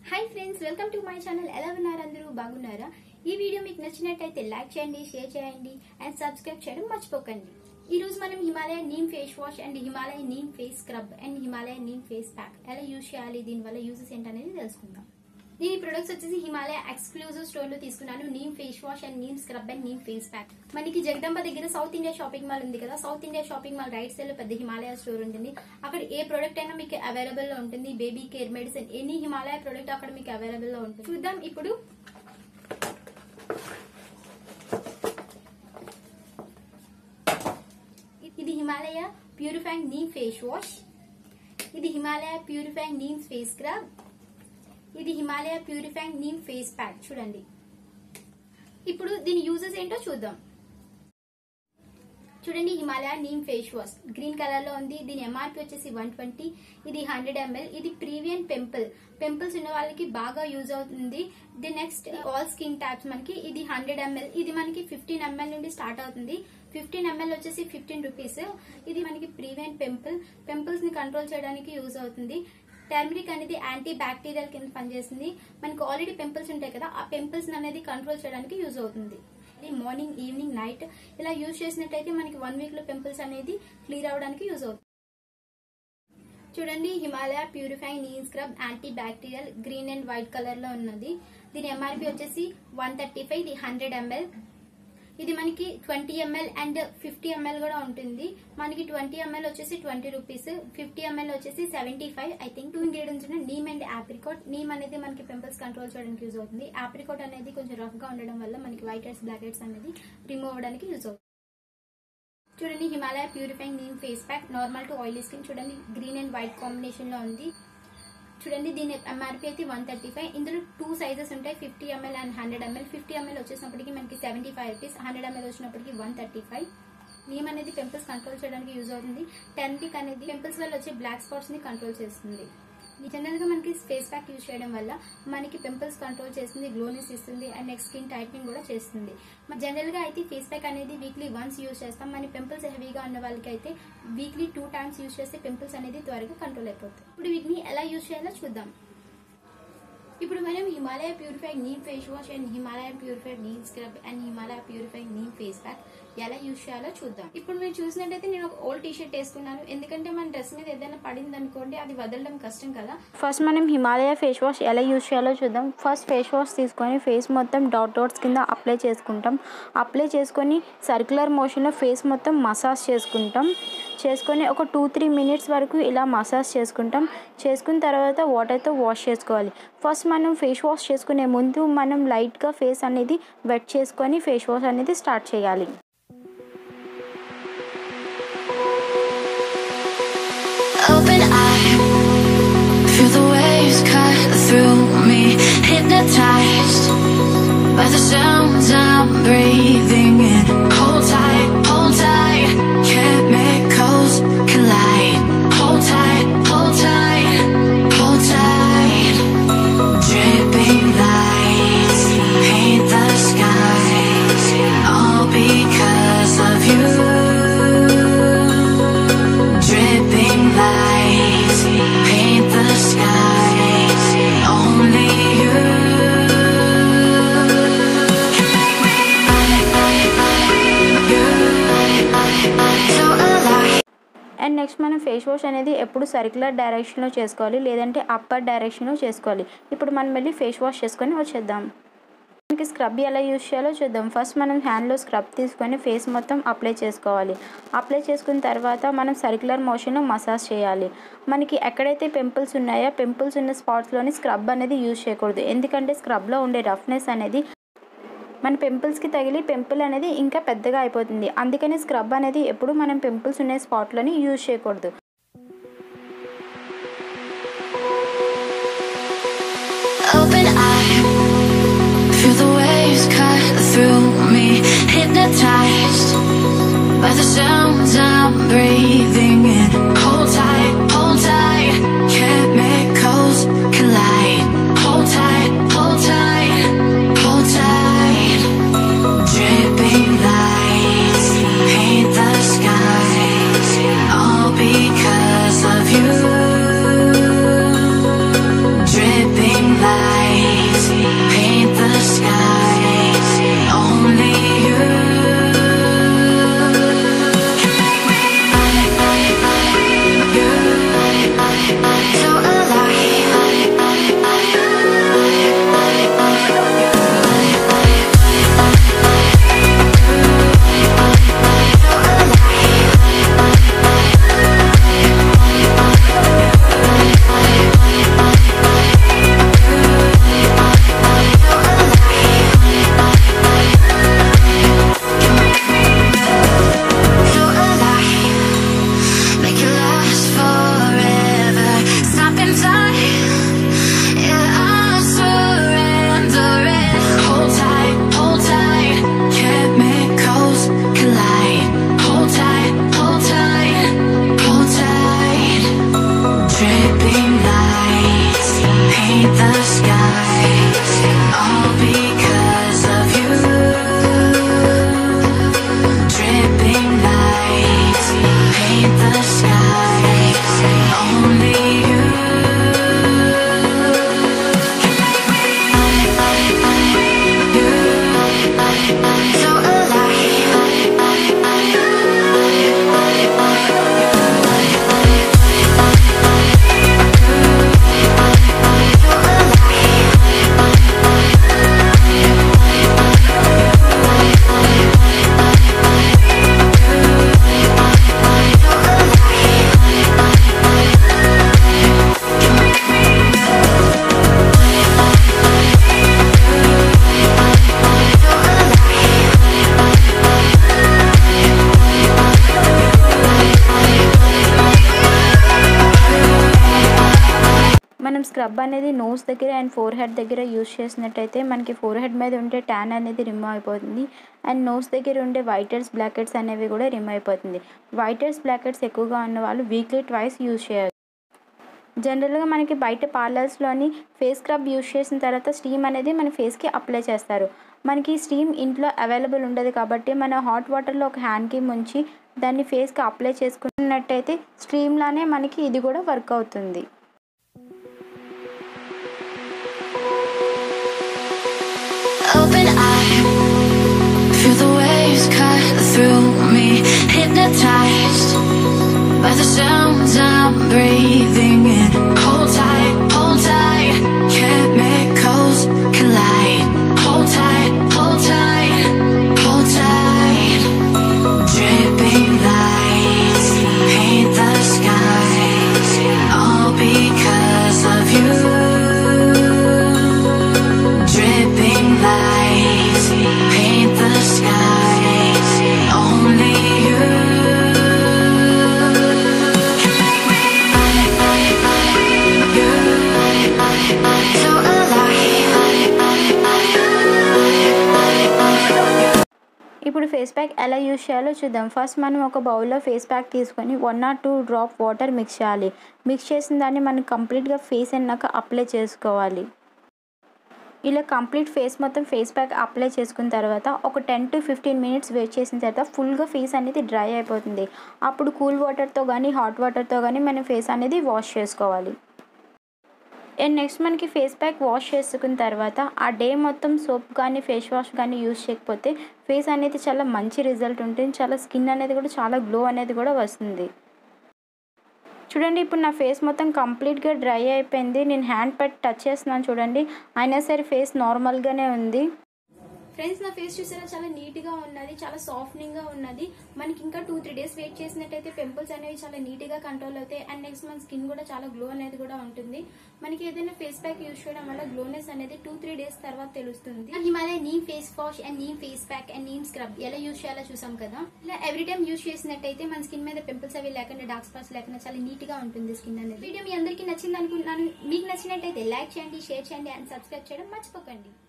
Hi friends welcome to my channel ఎలా ఉన్నారు అందరూ బాగున్నారా ఈ వీడియో మీకు నచ్చినట్టయితే లైక్ చేయండి షేర్ చేయండి అండ్ సబ్స్క్రైబ్ చేయడం మర్చిపోకండి ఈ రోజు మనం Himalaya neem face wash and Himalaya neem face scrub and Himalaya neem face pack ఎలా యూజ్ చేయాలి దీనివల్ల యూజెస్ ఏంటనేది తెలుసుకుందాం దీని ప్రొడక్ట్స్ వచ్చేసి హిమాలయ ఎక్స్క్లూజివ్ స్టోర్ లో తీసుకున్నాను neem face wash and neem scrub and neem face pack మనకి జగదంబ దగ్గర సౌత్ ఇండియా షాపింగ్ మాల్ ఉంది కదా South India shopping mall right side లో పెద్ద హిమాలయ స్టోర్ ఉంటుంది అక్కడ ఏ ప్రొడక్ట్ అయినా మీకు అవైలబుల్ లో ఉంటుంది baby care medicine any Himalaya product అక్కడ మీకు అవైలబుల్ లో ఉంటుంది చూద్దాం ఇప్పుడు ఇది Himalaya purifying neem face wash ఇది Himalaya purifying neem face scrub ఇది Himalaya purifying neem face pack చూడండి ఇప్పుడు దీని యూజెస్ ఏంటో చూద్దాం చూడండి Himalaya neem face wash green colour లో ఉంది దీని ఎంఆర్పి వచ్చేసి వన్ ట్వంటీ ఇది హండ్రెడ్ ఎంఎల్ ఇది ప్రీవియన్ పెంపుల్ పింపుల్స్ ఉన్న వాళ్ళకి బాగా యూజ్ అవుతుంది the next all skin types మనకి ఇది హండ్రెడ్ ఎంఎల్ ఇది మనకి ఫిఫ్టీన్ ఎంఎల్ నుండి స్టార్ట్ అవుతుంది ఫిఫ్టీన్ ఎంఎల్ వచ్చేసి ఫిఫ్టీన్ రూపీస్ ఇది మనకి ప్రీవియన్ పింపుల్ పింపుల్స్ ని కంట్రోల్ చేయడానికి యూజ్ అవుతుంది టర్మరిక్ అనేది యాంటీ బ్యాక్టీరియల్ కింద పనిచేస్తుంది మనకు ఆల్రెడీ పింపుల్స్ ఉంటాయి కదా ఆ పింపుల్స్ అనేది కంట్రోల్ చేయడానికి యూజ్ అవుతుంది ఇది మార్నింగ్ ఈవినింగ్ నైట్ ఇలా యూజ్ చేసినట్టయితే మనకి వన్ వీక్ లో పింపుల్స్ అనేది క్లియర్ అవడానికి యూజ్ అవుతుంది చూడండి Himalaya purifying neem scrub anti bacterial green and white colour లో ఉన్నది దీని ఎంఆర్పి వచ్చేసి వన్ థర్టీ ఫైవ్ ఇది హండ్రెడ్ ఎంఎల్ ఇది మనకి twenty ML and fifty ML కూడా ఉంటుంది మనకి ట్వంటీ ఎంఎల్ వచ్చేసి ట్వంటీ రూపీస్ ఫిఫ్టీ ఎంఎల్ వచ్చేసి seventy five I think two ingredients ఉన్నాయి నీమ్ అండ్ ఆప్రికోట్ నీమ్ అనేది మనకి పింపుల్స్ కంట్రోల్ చేయడానికి యూజ్ అవుతుంది ఆప్రికోట్ అనేది కొంచెం రఫ్ గా ఉండడం వల్ల మనకి వైట్ హెడ్స్ బ్లాక్ హెడ్స్ అనేది రిమూవ్ అవ్వడానికి యూజ్ అవుతుంది చూడండి Himalaya purifying neem face pack normal to oily skin చూడండి గ్రీన్ అండ్ వైట్ కాంబినేషన్ లో ఉంది చూడండి దీని ఎంఆర్పి అయితే వన్ థర్టీ ఫైవ్ ఇందులో టూ సైజెస్ ఉంటాయి fifty ML and hundred ML fifty ML వచ్చేసినప్పటికి మనకి seventy five rupees hundred ML వచ్చినప్పటికి వన్ థర్టీ ఫైవ్ నీమ్ అనేది పింపుల్స్ కంట్రోల్ చేయడానికి యూజ్ అవుతుంది టెన్పిక్ అనేది పింపుల్స్ వల్ల వచ్చే బ్లాక్ స్పాట్స్ ని కంట్రోల్ చేస్తుంది జనరల్ గా మనకి ఫేస్ ప్యాక్ యూజ్ చేయడం వల్ల మనకి పింపుల్స్ కంట్రోల్ చేస్తుంది గ్లోనెస్ ఇస్తుంది అండ్ నెక్స్ట్ స్కిన్ టైట్నింగ్ కూడా చేస్తుంది జనరల్ గా అయితే ఫేస్ ప్యాక్ అనేది వీక్లీ వన్స్ యూజ్ చేస్తాం మన పింపుల్స్ హెవీగా ఉన్న వాళ్ళకి అయితే వీక్లీ టూ టైమ్స్ యూజ్ చేస్తే పింపుల్స్ అనేది త్వరగా కంట్రోల్ అయిపోతుంది ఇప్పుడు వీటిని ఎలా యూజ్ చేయాలో చూద్దాం ఇప్పుడు మనం Himalaya purify neem face wash and Himalaya purify neem scrub and Himalaya purify neem face pack ఎలా యూజ్ చేయాలో చూద్దాం ఇప్పుడు మీరు చూసినట్టయితే నేను ఒక ఓల్డ్ టీ షర్ట్ వేసుకున్నాను ఎందుకంటే మన డ్రెస్ మీద ఏదైనా పడింది అనుకోండి అది వదలడం కష్టం కదా ఫస్ట్ మనం హిమాలయ ఫేస్ వాష్ ఎలా యూజ్ చేయాలో చూద్దాం ఫస్ట్ ఫేస్ వాష్ తీసుకొని ఫేస్ మొత్తం డాట్ డాట్స్ కింద అప్లై చేసుకుంటాం అప్లై చేసుకొని సర్క్యులర్ మోషన్లో ఫేస్ మొత్తం మసాజ్ చేసుకుంటాం చేసుకొని ఒక టూ త్రీ మినిట్స్ వరకు ఇలా మసాజ్ చేసుకుంటాం చేసుకున్న తర్వాత వాటర్తో వాష్ చేసుకోవాలి ఫస్ట్ మనం ఫేస్ వాష్ చేసుకునే ముందు మనం లైట్గా ఫేస్ అనేది వెట్ చేసుకొని ఫేస్ వాష్ అనేది స్టార్ట్ చేయాలి Open eye, feel the waves cut through me. Hypnotized by the sounds I'm breathing in. Hold tight, hold tight, chemicals collide. Hold tight, hold tight, hold tight. Dripping lights paint the skies, all because of you. Dripping lights paint the skies. Only you. I, I, I, you. I, I, I, so alive. And next మనం face wash అనేది ఎప్పుడు circular డైరెక్షన్లో చేసుకోవాలి లేదంటే upper డైరెక్షన్లో చేసుకోవాలి ఇప్పుడు మనం వెళ్ళి ఫేస్ వాష్ చేసుకొని వచ్చేద్దాం మనకి స్క్రబ్ ఎలా యూజ్ చేయాలో చూద్దాం ఫస్ట్ మనం హ్యాండ్లో స్క్రబ్ తీసుకొని ఫేస్ మొత్తం అప్లై చేసుకోవాలి అప్లై చేసుకున్న తర్వాత మనం సర్క్యులర్ మోషన్లో మసాజ్ చేయాలి మనకి ఎక్కడైతే పింపుల్స్ ఉన్నాయో పింపుల్స్ ఉన్న స్పాట్స్లోని స్క్రబ్ అనేది యూజ్ చేయకూడదు ఎందుకంటే స్క్రబ్లో ఉండే రఫ్నెస్ అనేది మన పింపుల్స్కి తగిలి పింపుల్ అనేది ఇంకా పెద్దగా అయిపోతుంది అందుకని స్క్రబ్ అనేది ఎప్పుడు మనం పింపుల్స్ ఉన్న స్పాట్లోని యూజ్ చేయకూడదు Open eye, feel the waves cut through me. Hypnotized by the sounds I'm breathing in. Hold tight, hold tight, chemicals collide. Hold tight, hold tight, hold tight. Dripping lights paint the skies, all because of you. Dripping lights మనం scrub అనేది nose దగ్గర and forehead దగ్గర use చేసినట్టయితే మనకి four head మీద ఉండే tan అనేది remove అయిపోతుంది అండ్ నోస్ దగ్గర ఉండే వైట్ హెడ్స్ బ్లాక్ హెడ్స్ అనేవి కూడా రిమూవ్ అయిపోతుంది వైట్ హెడ్స్ బ్లాక్ హెడ్స్ ఎక్కువగా ఉన్న వాళ్ళు వీక్లీ ట్వైస్ యూస్ చేయాలి జనరల్గా మనకి బయట పార్లర్స్లోని ఫేస్ స్క్రబ్ యూస్ చేసిన తర్వాత స్టీమ్ అనేది మన ఫేస్కి అప్లై చేస్తారు మనకి స్టీమ్ ఇంట్లో అవైలబుల్ ఉండదు కాబట్టి మన హాట్ వాటర్లో ఒక హ్యాండ్కి ముంచి దాన్ని ఫేస్కి అప్లై చేసుకున్నట్టయితే స్ట్రీమ్లానే మనకి ఇది కూడా వర్క్ అవుతుంది Open eye, feel the waves cut through me. Hypnotized by the sounds I'm breathing in. Hold tight, hold tight, chemicals collide. Hold tight, hold tight, hold tight. Dripping lights paint the skies, all because of you. Dripping lights paint the skies. Only you. I, I, I, you. I, I, I, so alive. I, I, I, I, I, I. ఇప్పుడు face pack ఎలా use చేయాలో చూద్దాం first మనం ఒక బౌల్లో face pack తీసుకొని one or two drop water mix చేయాలి mix చేసిన దాన్ని మనం కంప్లీట్గా ఫేస్ అన్నాక అప్లై చేసుకోవాలి ఇలా కంప్లీట్ ఫేస్ మొత్తం ఫేస్ ప్యాక్ అప్లై చేసుకున్న తర్వాత ఒక ten to fifteen minutes wait చేసిన తర్వాత ఫుల్గా ఫేస్ అనేది డ్రై అయిపోతుంది అప్పుడు కూల్ వాటర్తో కానీ హాట్ వాటర్తో కానీ మనం ఫేస్ అనేది వాష్ చేసుకోవాలి అండ్ నెక్స్ట్ మనకి ఫేస్ ప్యాక్ వాష్ చేసుకున్న తర్వాత ఆ డే మొత్తం సోప్ కానీ ఫేస్ వాష్ కానీ యూజ్ చేయకపోతే ఫేస్ అనేది చాలా మంచి రిజల్ట్ ఉంటుంది చాలా స్కిన్ అనేది కూడా చాలా గ్లో అనేది కూడా వస్తుంది చూడండి ఇప్పుడు నా ఫేస్ మొత్తం కంప్లీట్గా డ్రై అయిపోయింది నేను హ్యాండ్ పెట్టి టచ్ చేస్తున్నాను చూడండి అయినా సరే ఫేస్ నార్మల్గానే ఉంది ఫ్రెండ్స్ నా ఫేస్ చూసారా చాలా నీట్ గా ఉన్నది చాలా సాఫ్ట్నింగ్ గా ఉన్నది మనకి ఇంకా టూ త్రీ డేస్ వెయిట్ చేసినట్టయితే పింపుల్స్ అనేవి చాలా నీట్ గా కంట్రోల్ అవుతాయి అండ్ నెక్స్ట్ మన స్కిన్ కూడా చాలా గ్లో అనేది కూడా ఉంటుంది మనకి ఏదైనా ఫేస్ ప్యాక్ యూస్ చేయడం వల్ల గ్లోనెస్ అనేది టూ త్రీ డేస్ తర్వాత తెలుస్తుంది Himalaya neem face wash and neem face pack and neem scrub ఎలా యూస్ చేయాలో చూసాం కదా ఇలా ఎవ్రీ టైం యూస్ చేసినట్టయితే మన స్కిన్ మీద పింపుల్స్ అవి లేకుండా డార్క్ స్పాట్స్ లేకుండా చాలా నీట్ గా ఉంటుంది స్కిన్ అనేది వీడియో మీ అందరికీ నచ్చింది అనుకుంటున్నాను మీకు నచ్చినట్టయితే లైక్ చేయండి షేర్ చేయండి అండ్ సబ్స్క్రైబ్ చేయడం మర్చిపోకండి